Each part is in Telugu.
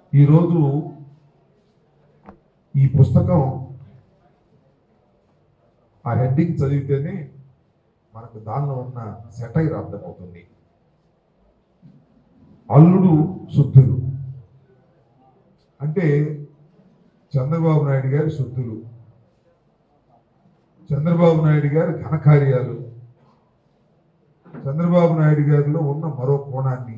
ఈరోజు ఈ పుస్తకం ఆ హెడ్డింగ్ చదివితేనే మనకు దానిలో ఉన్న సెటైర్ అర్థమవుతుంది అల్లుడు శుద్ధులు అంటే చంద్రబాబు నాయుడు గారి శుద్ధులు చంద్రబాబు నాయుడు గారి ఘనకార్యాలు చంద్రబాబు నాయుడు గారిలో ఉన్న మరో కోణాన్ని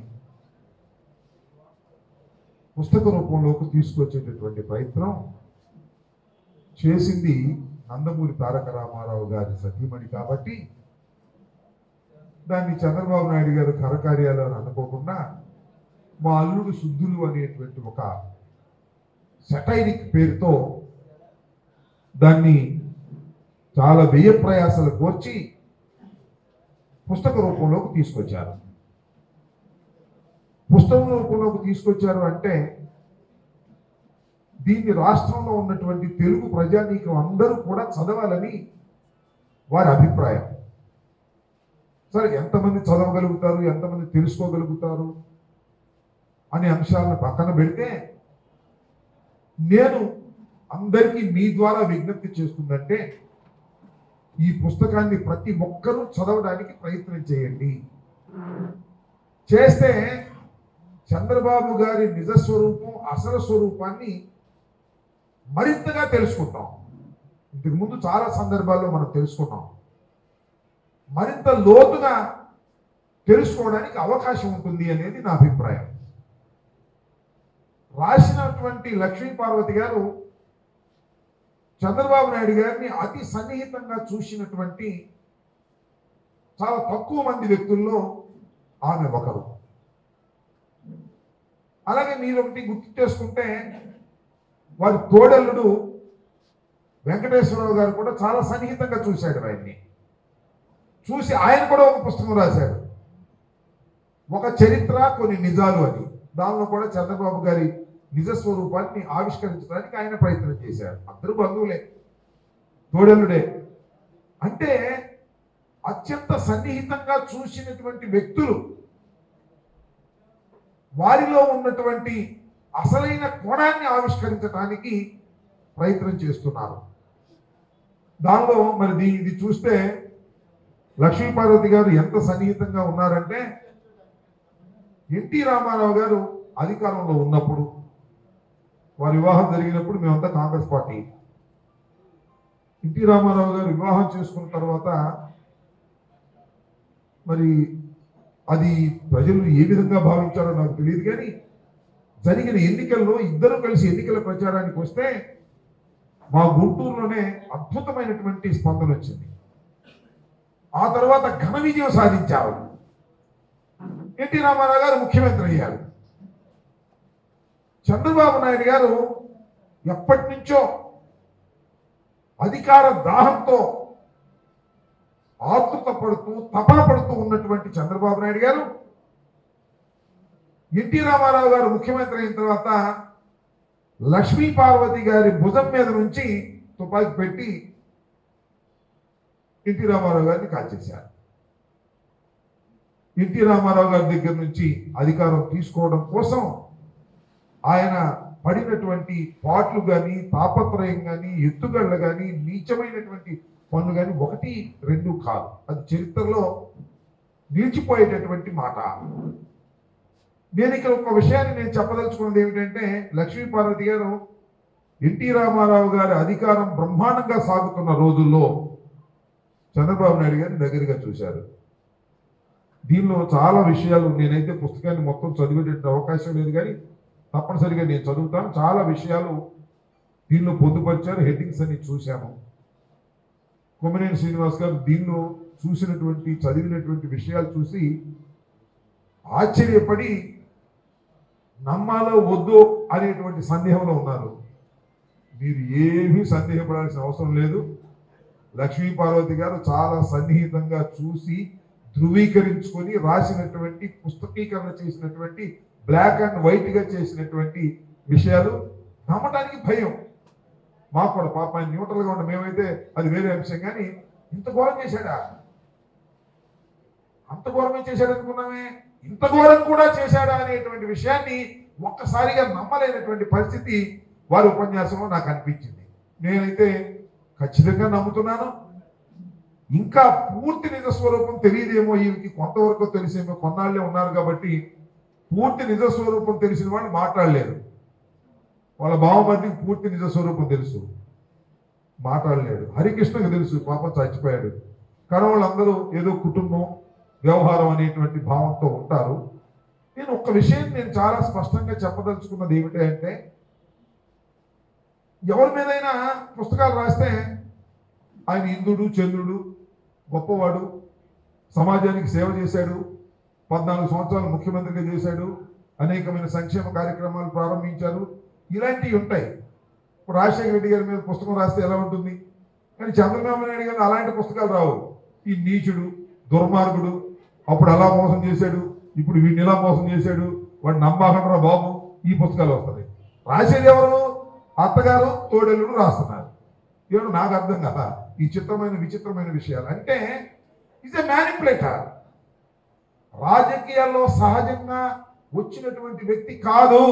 పుస్తక రూపంలోకి తీసుకొచ్చేటటువంటి ప్రయత్నం చేసింది నందమూరి తారక రామారావు గారి సతీమణి కాబట్టి దాన్ని చంద్రబాబు నాయుడు గారు కరకార్యాలు అని అనుకోకుండా మా అల్లుడు శుద్ధులు అనేటువంటి ఒక సెటైరిక్ పేరుతో దాన్ని చాలా వ్యయ ప్రయాసాలు కోర్చి పుస్తక రూపంలోకి తీసుకొచ్చారు పుస్తకం రూపంలోకి తీసుకొచ్చారు అంటే దీన్ని రాష్ట్రంలో ఉన్నటువంటి తెలుగు ప్రజానీకం అందరూ కూడా చదవాలని వారి అభిప్రాయం సరే ఎంతమంది చదవగలుగుతారు ఎంతమంది తెలుసుకోగలుగుతారు అనే అంశాలను పక్కన పెడితే నేను అందరికీ మీ ద్వారా విజ్ఞప్తి చేస్తుందంటే ఈ పుస్తకాన్ని ప్రతి ఒక్కరూ చదవడానికి ప్రయత్నం చేయండి చేస్తే చంద్రబాబు గారి నిజ స్వరూపం అసలు స్వరూపాన్ని మరింతగా తెలుసుకుంటాం ఇంతకు ముందు చాలా సందర్భాల్లో మనం తెలుసుకున్నాం మరింత లోతుగా తెలుసుకోవడానికి అవకాశం ఉంటుంది అనేది నా అభిప్రాయం రాసినటువంటి లక్ష్మీ పార్వతి గారు చంద్రబాబు నాయుడు గారిని అతి సన్నిహితంగా చూసినటువంటి చాలా తక్కువ మంది వ్యక్తుల్లో ఆమె ఒకరు అలాగే మీరు ఒకటి గుర్తు చేసుకుంటే వారి తోడల్లుడు వెంకటేశ్వరరావు గారు కూడా చాలా సన్నిహితంగా చూశాడు ఆయన్ని చూసి ఆయన కూడా ఒక పుస్తకం రాశాడు ఒక చరిత్ర కొన్ని నిజాలు అని దానిలో కూడా చంద్రబాబు గారి నిజ స్వరూపాన్ని ఆవిష్కరించడానికి ఆయన ప్రయత్నం చేశారు అందరూ బంధువులే తోడలుడే అంటే అత్యంత సన్నిహితంగా చూసినటువంటి వ్యక్తులు వారిలో ఉన్నటువంటి అసలైన కోణాన్ని ఆవిష్కరించడానికి ప్రయత్నం చేస్తున్నారు దానిలో మరి దీ- ఇది చూస్తే లక్ష్మీపార్వతి గారు ఎంత సన్నిహితంగా ఉన్నారంటే ఎన్టీ రామారావు గారు అధికారంలో ఉన్నప్పుడు వారి వివాహం జరిగినప్పుడు మేమంతా కాంగ్రెస్ పార్టీ ఎన్టీ రామారావు గారు వివాహం చేసుకున్న తర్వాత మరి అది ప్రజలు ఏ విధంగా భావించారో నాకు తెలియదు కానీ జరిగిన ఎన్నికల్లో ఇద్దరు కలిసి ఎన్నికల ప్రచారానికి వస్తే మా గుంటూరులోనే అద్భుతమైనటువంటి స్పందన వచ్చింది ఆ తర్వాత ఘన విజయం సాధించారు ఎన్టీ రామారావు గారు ముఖ్యమంత్రి అయ్యారు చంద్రబాబు నాయుడు గారు ఎప్పటి నుంచో అధికార దాహంతో ఆతృత పడుతూ తపన పడుతూ ఉన్నటువంటి చంద్రబాబు నాయుడు గారు ఎన్టీ రామారావు గారు ముఖ్యమంత్రి అయిన తర్వాత లక్ష్మీ పార్వతి గారి భుజం మీద నుంచి తుపాకీ పెట్టి ఎన్టీ రామారావు గారిని కాల్చేశారు ఎన్టీ రామారావు గారి దగ్గర నుంచి అధికారం తీసుకోవడం కోసం ఆయన పడినటువంటి పాటలు కానీ తాపత్రయం కానీ ఎత్తుగళ్ళ కానీ నీచమైనటువంటి పనులు కానీ ఒకటి రెండు కాదు అది చరిత్రలో నిలిచిపోయేటటువంటి మాట నేను ఇక్కడ ఒక విషయాన్ని నేను చెప్పదలుచుకున్నది ఏమిటంటే లక్ష్మీ పార్వతి గారు ఎన్టీ రామారావు గారి అధికారం బ్రహ్మాండంగా సాగుతున్న రోజుల్లో చంద్రబాబు నాయుడు గారిని దగ్గరగా చూశారు దీనిలో చాలా విషయాలు నేనైతే పుస్తకాన్ని మొత్తం చదివేట అవకాశం లేదు కానీ తప్పనిసరిగా నేను చదువుతాను చాలా విషయాలు దీనిలో పొందుపరిచారు హెడ్డింగ్స్ అన్ని చూశాము కొమ్మనేని శ్రీనివాస్ గారు దీనిలో చూసినటువంటి చదివినటువంటి విషయాలు చూసి ఆశ్చర్యపడి నమ్మాలో వద్దు అనేటువంటి సందేహంలో ఉన్నారు మీరు ఏమీ సందేహపడాల్సిన అవసరం లేదు లక్ష్మీ పార్వతి గారు చాలా సన్నిహితంగా చూసి ధృవీకరించుకొని రాసినటువంటి పుస్తకీకరణ చేసినటువంటి బ్లాక్ అండ్ వైట్ గా చేసినటువంటి విషయాలు నమ్మటానికి భయం మాకు కూడా పాప ఆయన న్యూట్రల్ గా ఉండ మేమైతే అది వేరే అంశం కానీ ఇంత ఘోరం చేశాడా అంత ఘోరమే చేశాడు అనుకున్నామే ఇంత ఘోరం కూడా చేశాడా అనేటువంటి విషయాన్ని ఒక్కసారిగా నమ్మలేనటువంటి పరిస్థితి వారి ఉపన్యాసంలో నాకు అనిపించింది నేనైతే ఖచ్చితంగా నమ్ముతున్నాను ఇంకా పూర్తి నిజ స్వరూపం తెలియదేమో ఈవికి కొంతవరకు తెలిసేమో కొన్నాళ్ళే ఉన్నారు కాబట్టి పూర్తి నిజ స్వరూపం తెలిసిన వాళ్ళు మాట్లాడలేరు వాళ్ళ బావమరిదికి పూర్తి నిజ స్వరూపం తెలుసు మాట్లాడలేడు హరికృష్ణకు తెలుసు పాపం చచ్చిపోయాడు కానీ వాళ్ళందరూ ఏదో కుటుంబం వ్యవహారం అనేటువంటి భావంతో ఉంటారు నేను ఒక్క విషయం నేను చాలా స్పష్టంగా చెప్పదలుచుకున్నది ఏమిటి అంటే ఎవరి మీదైనా పుస్తకాలు రాస్తే ఆయన ఇంద్రుడు చంద్రుడు గొప్పవాడు సమాజానికి సేవ చేశాడు పద్నాలుగు సంవత్సరాలు ముఖ్యమంత్రిగా చేశాడు అనేకమైన సంక్షేమ కార్యక్రమాలు ప్రారంభించారు ఇలాంటివి ఉంటాయి ఇప్పుడు రాజశేఖర రెడ్డి గారి మీద పుస్తకం రాస్తే ఎలా ఉంటుంది కానీ చంద్రబాబు నాయుడు గారు అలాంటి పుస్తకాలు రావు ఈ నీచుడు దుర్మార్గుడు అప్పుడు అలా మోసం చేశాడు ఇప్పుడు వీడిని ఇలా మోసం చేశాడు వాడు నమ్మాకండ్రా బాబు ఈ పుస్తకాలు వస్తాయి రాసేది ఎవరు అత్తగారు తోడేళ్ళు రాస్తున్నారు ఏమో నాకు అర్థం కదా ఈ చిత్రమైన విచిత్రమైన విషయాలు అంటే ఇస్ ఎ మ్యానిపులేటర్ రాజకీయాల్లో సహజంగా వచ్చినటువంటి వ్యక్తి కాదు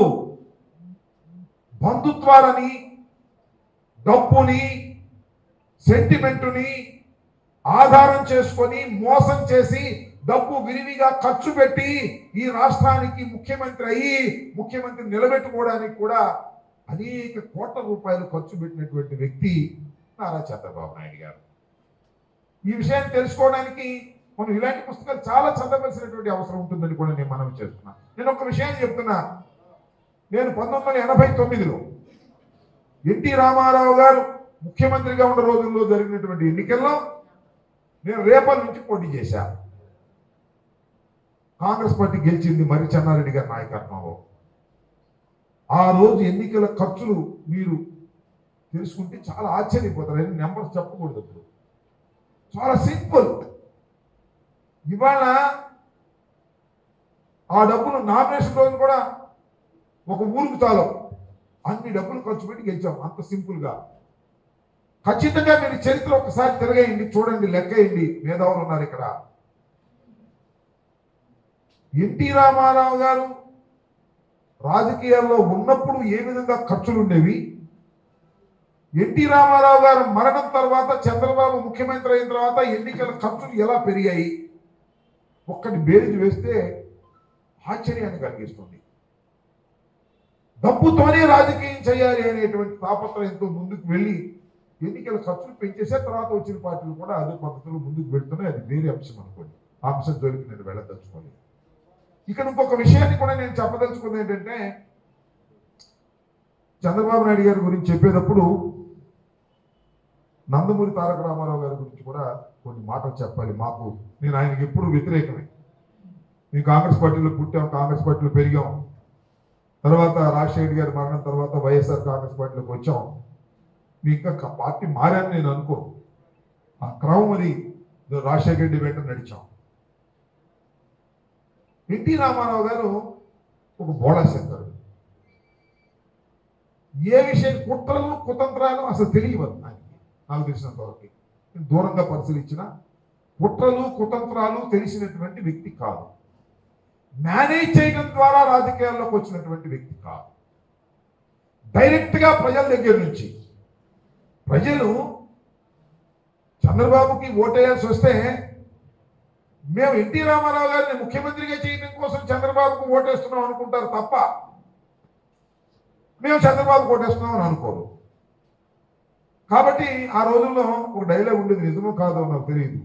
బంధుత్వాలని డబ్బుని సెంటిమెంటుని ఆధారం చేసుకొని మోసం చేసి డబ్బు విరివిగా ఖర్చు పెట్టి ఈ రాష్ట్రానికి ముఖ్యమంత్రి అయ్యి ముఖ్యమంత్రి నిలబెట్టుకోవడానికి కూడా అనేక కోట్ల రూపాయలు ఖర్చు పెట్టినటువంటి వ్యక్తి నారా చంద్రబాబు నాయుడు గారు ఈ విషయాన్ని తెలుసుకోవడానికి మనం ఇలాంటి పుస్తకాలు చాలా చదవలసినటువంటి అవసరం ఉంటుందని కూడా నేను మనవి చేస్తున్నా నేను ఒక విషయాన్ని చెప్తున్నా నేను పంతొమ్మిది వందల ఎనభై తొమ్మిదిలో ఎన్టీ రామారావు గారు ముఖ్యమంత్రిగా ఉన్న రోజుల్లో జరిగినటువంటి ఎన్నికల్లో నేను రేపల్ నుంచి పోటీ చేశా కాంగ్రెస్ పార్టీ గెలిచింది మరి చెన్నారెడ్డి గారి నాయకత్వంలో ఆ రోజు ఎన్నికల ఖర్చులు మీరు తెలుసుకుంటే చాలా ఆశ్చర్యపోతారు ఎన్ని నెంబర్స్ చెప్పకూడదు ఇప్పుడు చాలా సింపుల్ ఇవాళ ఆ డబ్బులు నామినేషన్ రోజు కూడా ఒక ఊరుకు చాలు అన్ని డబ్బులు ఖర్చు పెట్టి గెలిచాం అంత సింపుల్ గా ఖచ్చితంగా మీరు చరిత్ర ఒకసారి తిరగేయండి చూడండి లెక్కేయండి మేధావులు ఉన్నారు ఇక్కడ ఎన్టీ రామారావు గారు రాజకీయాల్లో ఉన్నప్పుడు ఏ విధంగా ఖర్చులు ఉండేవి ఎన్టీ రామారావు గారు మరణం తర్వాత చంద్రబాబు ముఖ్యమంత్రి అయిన తర్వాత ఎన్నికల ఖర్చులు ఎలా పెరిగాయి ఒక్కటి బేరీజు వేస్తే ఆశ్చర్యాన్ని కలిగిస్తుంది డబ్బుతోనే రాజకీయం చేయాలి అనేటువంటి తాపత్రయంతో ముందుకు వెళ్ళి ఎన్నికల ఖర్చులు పెంచేసే తర్వాత వచ్చిన పార్టీలు కూడా అదే పద్ధతిలో ముందుకు పెడుతున్నాయి అది వేరే అంశం అనుకోండి ఆ అంశం జోలికి నేను వెళ్ళదలుచుకోలేదు ఇక్కడ ఇంకొక విషయాన్ని కూడా నేను చెప్పదలుచుకుంది ఏంటంటే చంద్రబాబు నాయుడు గారి గురించి చెప్పేటప్పుడు నందమూరి తారక రామారావు గారి గురించి కూడా కొన్ని మాటలు చెప్పాలి మాకు నేను ఆయనకి ఎప్పుడు వ్యతిరేకమే మేము కాంగ్రెస్ పార్టీలో పుట్టాం కాంగ్రెస్ పార్టీలో పెరిగాం తర్వాత రాజశేఖర్ గారి మరణం తర్వాత వైఎస్ఆర్ కాంగ్రెస్ పార్టీలోకి వచ్చాం మీ ఇంకా క- పార్టీ మారని నేను అనుకోను ఆ క్రమం అది రాజశేఖర రెడ్డి వెంట నడిచాం ఎన్టీ రామారావు గారు ఒక బోళా శంకరుడు ఏ విషయం కుట్రలు కుతంత్రాలు అసలు తెలియవద్దు ఆయనకి నాకు తెలిసినంత వరకు నేను దూరంగా పరిశీలించిన కుట్రలు కుతంత్రాలు తెలిసినటువంటి వ్యక్తి కాదు మేనేజ్ చేయడం ద్వారా రాజకీయాల్లోకి వచ్చినటువంటి వ్యక్తి కాదు డైరెక్ట్ గా ప్రజల దగ్గర నుంచి ప్రజలు చంద్రబాబుకి ఓటేయాల్సి వస్తే మేము ఎన్టీ రామారావు గారిని ముఖ్యమంత్రిగా చేయడం కోసం చంద్రబాబుకు ఓటేస్తున్నాం అనుకుంటారు తప్ప మేము చంద్రబాబు ఓటేస్తున్నాం అని అనుకోరు కాబట్టి ఆ రోజుల్లో ఒక డైలాగ్ ఉండేది నిజమో కాదో నాకు తెలియదు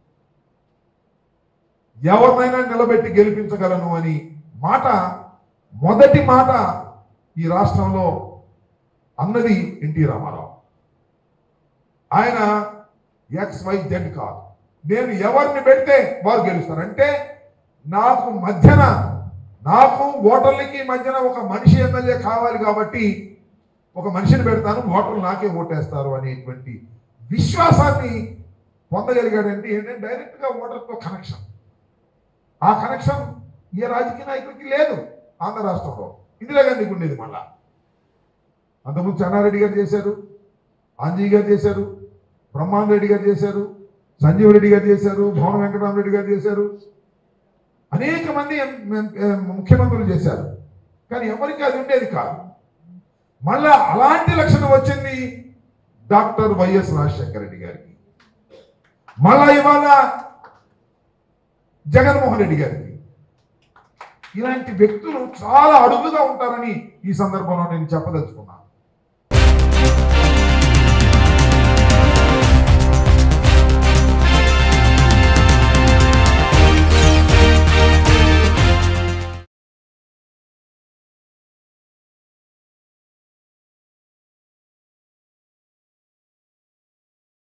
ఎవరినైనా నిలబెట్టి గెలిపించగలను అని మాట మొదటి మాట ఈ రాష్ట్రంలో అన్నది ఎన్టీ రామారావు ఆయన ఎక్స్ వై జెడ్ కాదు నేను ఎవరిని పెడితే వారు గెలుస్తారు అంటే నాకు మధ్యన నాకు ఓటర్లకి మధ్యన ఒక మనిషి ఎమ్మెల్యే కావాలి కాబట్టి ఒక మనిషిని పెడతాను ఓటర్లు నాకే ఓటేస్తారు అనేటువంటి విశ్వాసాన్ని పొందగలిగాడంటే ఏంటంటే డైరెక్ట్గా ఓటర్తో కనెక్షన్ ఆ కనెక్షన్ ఏ రాజకీయ నాయకుడికి లేదు ఆంధ్ర రాష్ట్రంలో ఇందిరాగాంధీకి ఉండేది మళ్ళా అంతకుముందు చెన్నారెడ్డి గారు చేశారు ఆంజీ గారు చేశారు బ్రహ్మాండ రెడ్డి గారు చేశారు సంజీవ్ రెడ్డి గారు చేశారు భవన వెంకటరామరెడ్డి గారు చేశారు అనేక మంది ఎం- ఎం- ఎం- ముఖ్యమంత్రులు చేశారు కానీ ఎవరికి అది ఉండేది కాదు మళ్ళా అలాంటి లక్షణం వచ్చింది డాక్టర్ వైఎస్ రాజశేఖర రెడ్డి గారికి మళ్ళా ఇవాళ జగన్మోహన్ రెడ్డి గారికి ఇలాంటి వ్యక్తులు చాలా అడుగుగా ఉంటారని ఈ సందర్భంలో నేను చెప్పదలుచుకున్నాను